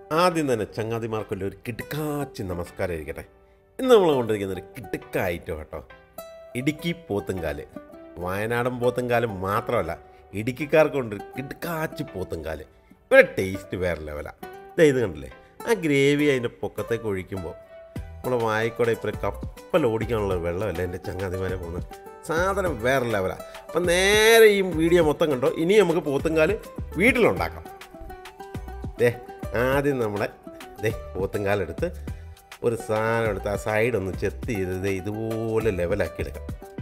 ആദ്യം തന്നെ ചങ്ങാതിമാർക്കുള്ള ഒരു കിടുക്കാച്ചി നമസ്കാരം ഇരിക്കട്ടെ ഇന്ന് നമ്മൾ കൊണ്ടിരിക്കുന്ന ഒരു കിടുക്ക ഐറ്റം കേട്ടോ ഇടുക്കി പോത്തുംകാല് വയനാടൻ പോത്തുംകാല് മാത്രമല്ല ഇടുക്കിക്കാർക്ക് കൊണ്ട് കിടുക്കാച്ചി പോത്തുംകാല് ഇവിടെ ടേസ്റ്റ് വേറെ ലെവലാണ് ഇതാ ഇത് കണ്ടില്ലേ ആ ഗ്രേവി അതിൻ്റെ പൊക്കത്തേക്ക് ഒഴിക്കുമ്പോൾ നമ്മുടെ വായിക്കൂടെ ഇപ്പോൾ കപ്പൽ ഓടിക്കാനുള്ള വെള്ളമല്ല എൻ്റെ ചങ്ങാതിമാരെ പോകുന്നത് സാധനം വേറെ ലെവലാണ് അപ്പം നേരെ ഈ വീഡിയോ മൊത്തം കണ്ടോ ഇനി നമുക്ക് പോത്തുംകാല് വീട്ടിലുണ്ടാക്കാം ദേ ആദ്യം നമ്മുടെ ദേ പോത്തുംകാലെടുത്ത് ഒരു സാധനം എടുത്ത് ആ സൈഡ് ഒന്ന് ചെത്തി ചെയ്ത് ദേ ഇതുപോലെ ലെവലാക്കി എടുക്കാം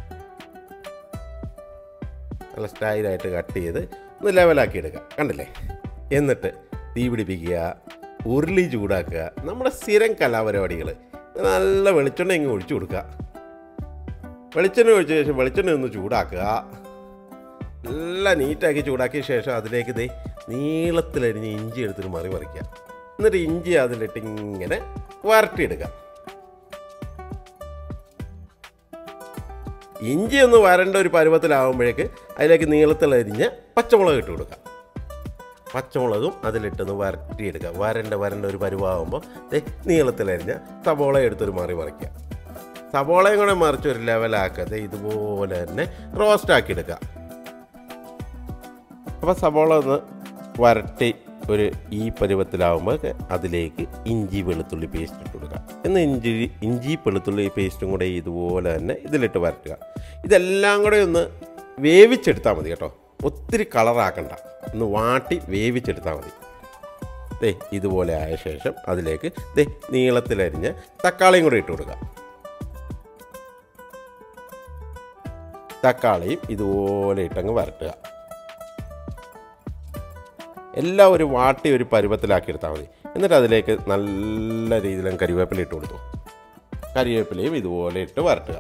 നല്ല സ്റ്റൈലായിട്ട് കട്ട് ചെയ്ത് ഒന്ന് ലെവലാക്കി എടുക്കാം കണ്ടില്ലേ എന്നിട്ട് തീ പിടിപ്പിക്കുക ഉരുളി ചൂടാക്കുക നമ്മുടെ സ്ഥിരം കലാപരിപാടികൾ നല്ല വെളിച്ചെണ്ണ ഇങ്ങ് ഒഴിച്ചു കൊടുക്കുക വെളിച്ചെണ്ണ ഒഴിച്ച ശേഷം വെളിച്ചെണ്ണ ഒന്ന് ചൂടാക്കുക നല്ല നീറ്റാക്കി ചൂടാക്കിയ ശേഷം അതിലേക്ക് ദേ നീളത്തിലരിഞ്ഞ് ഇഞ്ചി എടുത്തിട്ട് മറി മറിക്കുക എന്നിട്ട് ഇഞ്ചി അതിലിട്ട് ഇങ്ങനെ വരട്ടിയെടുക്കുക ഇഞ്ചി ഒന്ന് വരണ്ട ഒരു പരുവത്തിലാവുമ്പോഴേക്ക് അതിലേക്ക് നീളത്തിലരിഞ്ഞ് പച്ചമുളക് ഇട്ട് കൊടുക്കുക പച്ചമുളകും അതിലിട്ടൊന്ന് വരട്ടിയെടുക്കുക വരണ്ട വരണ്ട ഒരു പരുവാകുമ്പോൾ ദേ നീളത്തിലരിഞ്ഞ സബോള എടുത്തൊരു മറി മറിക്കുക സബോളയും കൂടെ മറിച്ച് ഒരു ലെവലാക്കാതെ ഇതുപോലെ തന്നെ റോസ്റ്റാക്കി എടുക്കുക അപ്പോൾ സബോള ഒന്ന് വരട്ടി ഒരു ഈ പരുവത്തിലാവുമ്പോൾ അതിലേക്ക് ഇഞ്ചി വെളുത്തുള്ളി പേസ്റ്റ് ഇട്ട് കൊടുക്കുക എന്ന് ഇഞ്ചി ഇഞ്ചി വെളുത്തുള്ളി പേസ്റ്റും കൂടെ ഇതുപോലെ തന്നെ ഇതിലിട്ട് വരട്ടുക ഇതെല്ലാം കൂടെ ഒന്ന് വേവിച്ചെടുത്താൽ മതി കേട്ടോ ഒത്തിരി കളറാക്കണ്ട ഒന്ന് വാട്ടി വേവിച്ചെടുത്താൽ മതി ദേ ഇതുപോലെ ആയ ശേഷം അതിലേക്ക് ദേ നീളത്തിലരിഞ്ഞ് തക്കാളിയും കൂടെ ഇട്ട് കൊടുക്കുക തക്കാളിയും ഇതുപോലെ ഇട്ടങ്ങ് വരട്ടുക എല്ലാം ഒരു വാട്ടി ഒരു പരുവത്തിലാക്കി എടുത്താൽ മതി എന്നിട്ട് അതിലേക്ക് നല്ല രീതിയിലും കരിവേപ്പില ഇട്ട് കൊടുത്തു കരിവേപ്പിലയും ഇതുപോലെ ഇട്ട് വരട്ടുക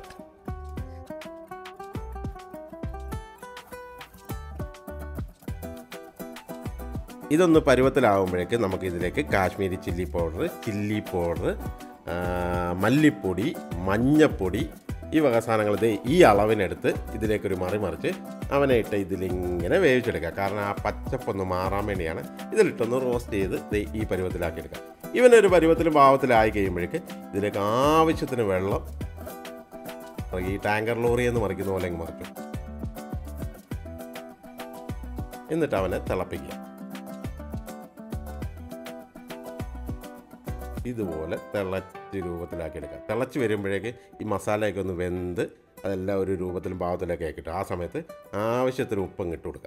ഇതൊന്ന് പരുവത്തിലാവുമ്പോഴേക്ക് നമുക്ക് ഇതിലേക്ക് Kashmiri chilli powder chilli powder മല്ലിപ്പൊടി മഞ്ഞപ്പൊടി ഈ വക സാധനങ്ങൾ ദേ ഈ അളവിനെടുത്ത് ഇതിലേക്കൊരു മറി മറിച്ച് അവനെ ഇട്ട് ഇതിലിങ്ങനെ വേവിച്ചെടുക്കുക കാരണം ആ പച്ചപ്പൊന്ന് മാറാൻ വേണ്ടിയാണ് ഇതിലിട്ടൊന്ന് റോസ്റ്റ് ചെയ്ത് ദേ ഈ പരുവത്തിലാക്കി എടുക്കുക ഇവനൊരു പരുവത്തിലും ഭാവത്തിലായി കഴിയുമ്പോഴേക്ക് ഇതിലേക്ക് ആവശ്യത്തിന് വെള്ളം ഈ ടാങ്കർ ലോറി എന്ന് മറിക്കുന്ന പോലെ അങ്ങ് മറിക്കും എന്നിട്ട് അവനെ തിളപ്പിക്കുക ഇതുപോലെ തിളച്ച് രൂപത്തിലാക്കി എടുക്കുക തിളച്ച് വരുമ്പോഴേക്ക് ഈ മസാലയൊക്കെ ഒന്ന് വെന്ത് അതെല്ലാം ഒരു രൂപത്തിലും ഭാവത്തിലൊക്കെ ആക്കിയിട്ട് ആ സമയത്ത് ആവശ്യത്തിന് ഉപ്പും ഇട്ട് കൊടുക്കുക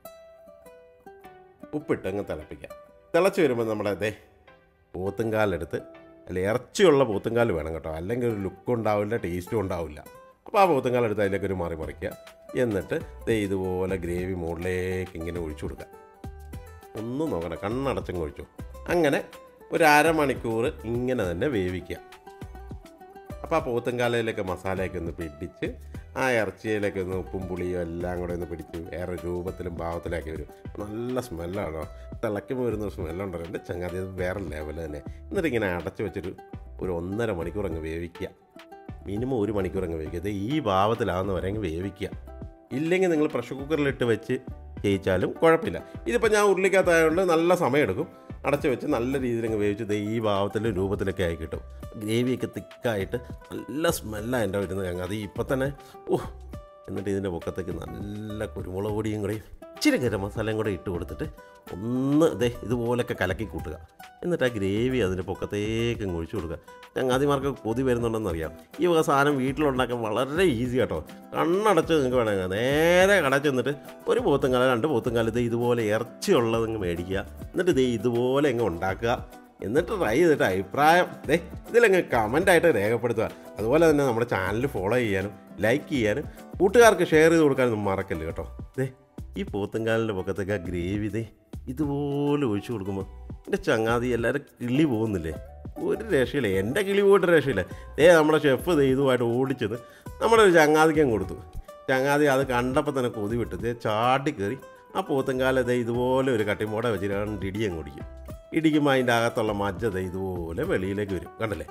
ഉപ്പിട്ട് അങ്ങ് തിളപ്പിക്കുക തിളച്ച് വരുമ്പോൾ നമ്മുടെ ദേ പോത്തുംകാലെടുത്ത് അല്ല ഇറച്ചിയുള്ള പോത്തുംകാൽ വേണം കേട്ടോ അല്ലെങ്കിൽ ഒരു ലുക്കും ഉണ്ടാവില്ല ടേസ്റ്റും ഉണ്ടാവില്ല അപ്പോൾ ആ പോത്തുംകാലെടുത്ത് അതിലേക്ക് ഒരു മറി മറിക്കുക എന്നിട്ട് ദേ ഇതുപോലെ ഗ്രേവി മുകളിലേക്ക് ഇങ്ങനെ ഒഴിച്ചു കൊടുക്കുക ഒന്നും നോക്കണ്ട കണ്ണടച്ചങ്ങ് ഒഴിച്ചു അങ്ങനെ ഒരു അരമണിക്കൂർ ഇങ്ങനെ തന്നെ വേവിക്കുക അപ്പോൾ ആ പോത്തുംകാലയിലേക്ക് മസാലയൊക്കെ ഒന്ന് പിടിച്ച് ആ ഇറച്ചിയിലേക്ക് ഒന്ന് ഉപ്പും പുളിയും എല്ലാം കൂടെ ഒന്ന് പിടിച്ച് വേറെ രൂപത്തിലും ഭാവത്തിലാക്കി വരും നല്ല സ്മെല്ലാണോ തിളയ്ക്കുമ്പോൾ വരുന്ന സ്മെല്ലുണ്ടല്ലോ എൻ്റെ ചങ്ങാതി അത് വേറെ ലെവൽ തന്നെ എന്നിട്ട് ഇങ്ങനെ അടച്ച് വെച്ചൊരു ഒരു ഒന്നര മണിക്കൂർ അങ്ങ് വേവിക്കുക മിനിമം ഒരു മണിക്കൂർ അങ്ങ് വേവിക്കുക ഇത് ഈ ഭാവത്തിലാവുന്ന വരെ അങ്ങ് വേവിക്കുക ഇല്ലെങ്കിൽ നിങ്ങൾ പ്രഷർ കുക്കറിലിട്ട് വെച്ച് ചെയ്യിച്ചാലും കുഴപ്പമില്ല ഇതിപ്പോൾ ഞാൻ ഉരുളിക്കകത്തായതുകൊണ്ട് നല്ല സമയമെടുക്കും അടച്ചു വെച്ച് നല്ല രീതിയിൽ അങ്ങ് വേവിച്ച് ദേ ഈ ഭാവത്തിൽ രൂപത്തിലൊക്കെ ആയി കിട്ടും ഗ്രേവിയൊക്കെ തിക്കായിട്ട് നല്ല സ്മെല്ലാണ് എൻ്റെ വരുന്നത് ഞങ്ങൾ അത് ഇപ്പം തന്നെ ഓ എന്നിട്ട് ഇതിൻ്റെ പൊക്കത്തേക്ക് നല്ല കുരുമുളക് പൊടിയും കൂടെ ഇച്ചിരി ഗരം മസാലയും കൂടെ ഇട്ട് കൊടുത്തിട്ട് ഒന്ന് ദേ ഇതുപോലൊക്കെ കലക്കി കൂട്ടുക എന്നിട്ട് ആ ഗ്രേവി അതിൻ്റെ പൊക്കത്തേക്ക് അങ്ങ് ഒഴിച്ചു കൊടുക്കുക ചങ്ങാതിമാർക്ക് കൊതി വരുന്നുണ്ടെന്നറിയാം ഈ വക സാധനം വീട്ടിലുണ്ടാക്കാൻ വളരെ ഈസി കേട്ടോ കണ്ണടച്ച് നിങ്ങൾക്ക് വേണമെങ്കിൽ നേരെ കടച്ച് നിന്നിട്ട് ഒരു പോത്തുംകാല രണ്ട് പോത്തുംകാല ഇത് ഇതുപോലെ ഇറച്ചിയുള്ളത് അങ്ങ് മേടിക്കുക എന്നിട്ട് ഇത് ഇതുപോലെ അങ്ങ് ഉണ്ടാക്കുക എന്നിട്ട് ട്രൈ ചെയ്തിട്ട് അഭിപ്രായം ദേ ഇതിലങ്ങ് കമൻ്റായിട്ട് രേഖപ്പെടുത്തുക അതുപോലെ തന്നെ നമ്മുടെ ചാനൽ ഫോളോ ചെയ്യാനും ലൈക്ക് ചെയ്യാനും കൂട്ടുകാർക്ക് ഷെയർ ചെയ്ത് കൊടുക്കാനൊന്നും മറക്കല്ല് കേട്ടോ ദേ ഈ പോത്തുംകാലിൻ്റെ പൊക്കത്തേക്ക് ആ ഗ്രേവി ദേ ഇതുപോലെ ഒഴിച്ചു കൊടുക്കുമ്പോൾ എൻ്റെ ചങ്ങാതി എല്ലാവരും കിളി പോകുന്നില്ലേ ഒരു രക്ഷയില്ല എൻ്റെ കിളി പോയിട്ട് രക്ഷയില്ല ദേ നമ്മുടെ ഷെഫ് ദേ ഇതുമായിട്ട് ഓടിച്ചത് നമ്മുടെ ഒരു ചങ്ങാതിക്കും കൊടുത്തു ചങ്ങാതി അത് കണ്ടപ്പോൾ തന്നെ കൊതി വിട്ട് ദേ ചാടി കയറി ആ പോത്തുംകാല ദേ ഇതുപോലെ ഒരു കട്ടിമോട വെച്ചിട്ട് രണ്ട് ഇടിയും കുടിക്കും ഇടിക്കുമ്പോൾ അതിൻ്റെ അകത്തുള്ള മജ്ജ ദേ ഇതുപോലെ വെളിയിലേക്ക് വരും കണ്ടല്ലേ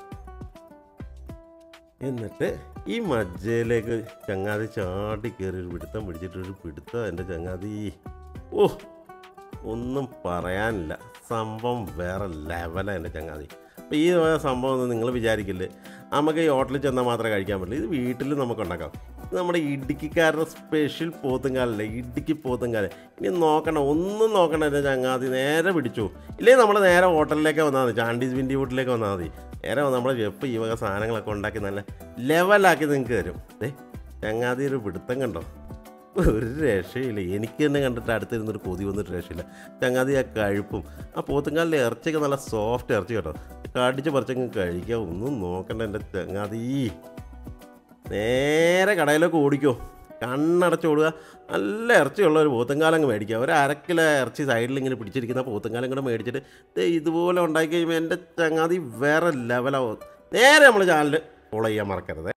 എന്നിട്ട് ഈ മജ്ജയിലേക്ക് ചങ്ങാതി ചാടി കയറി ഒരു പിടുത്തം പിടിച്ചിട്ട് ഒരു പിടുത്തം എൻ്റെ ചങ്ങാതി ഓ ഒന്നും പറയാനില്ല സംഭവം വേറെ ലെവലാണ് എൻ്റെ ചങ്ങാതി അപ്പോൾ ഈ വക സംഭവം ഒന്നും നിങ്ങൾ വിചാരിക്കില്ലേ നമുക്ക് ഈ ഹോട്ടലിൽ ചെന്നാൽ മാത്രമേ കഴിക്കാൻ പറ്റില്ല ഇത് വീട്ടിൽ നമുക്ക് ഉണ്ടാക്കാം ഇത് നമ്മുടെ ഇടുക്കിക്കാരുടെ സ്പെഷ്യൽ പോത്തുങ്കാലല്ലേ ഇടുക്കി പോത്തുങ്കാല് ഇനി നോക്കണ്ട ഒന്നും നോക്കണ്ട എൻ്റെ ചങ്ങാതി നേരെ പിടിച്ചു ഇല്ലെങ്കിൽ നമ്മൾ നേരെ ഹോട്ടലിലേക്ക് വന്നാൽ മതി ചാണ്ടീസ് വിൻഡി വീട്ടിലേക്ക് വന്നാൽ മതി നേരെ വന്ന് നമ്മുടെ ചെപ്പ് ഈ വക സാധനങ്ങളൊക്കെ ഉണ്ടാക്കി നല്ല ലെവലാക്കി നിങ്ങൾക്ക് തരും ഏ ചങ്ങാതി ഒരു പിടുത്തം കണ്ടോ ഒരു രക്ഷയില്ല എനിക്ക് തന്നെ കണ്ടിട്ട് അടുത്തിരുന്നൊരു കൊതി വന്നിട്ട് രക്ഷയില്ല ചങ്ങാതി ആ കഴുപ്പും ആ പോത്തുങ്കാലിലെ ഇറച്ചിയൊക്കെ നല്ല സോഫ്റ്റ് ഇറച്ചി കേട്ടോ കടിച്ച് പറിച്ചങ്ങ് കഴിക്കാം ഒന്നും നോക്കണ്ട എൻ്റെ ചങ്ങാതി നേരെ കടയിലേക്ക് ഓടിക്കോ കണ്ണടച്ച് ഓടുക നല്ല ഇറച്ചിയുള്ള ഒരു പോത്തുങ്കാലങ്ങ് മേടിക്കുക ഒരു അരക്കിലോ ഇറച്ചി സൈഡിൽ ഇങ്ങനെ പിടിച്ചിരിക്കുന്ന പോത്തുങ്കാലം കൂടെ മേടിച്ചിട്ട് ദേ ഇതുപോലെ ഉണ്ടാക്കി കഴിയുമ്പോൾ എൻ്റെ ചങ്ങാതി വേറെ ലെവലാവും നേരെ നമ്മൾ ചാനൽ ഫോളോ ചെയ്യാൻ മറക്കരുത്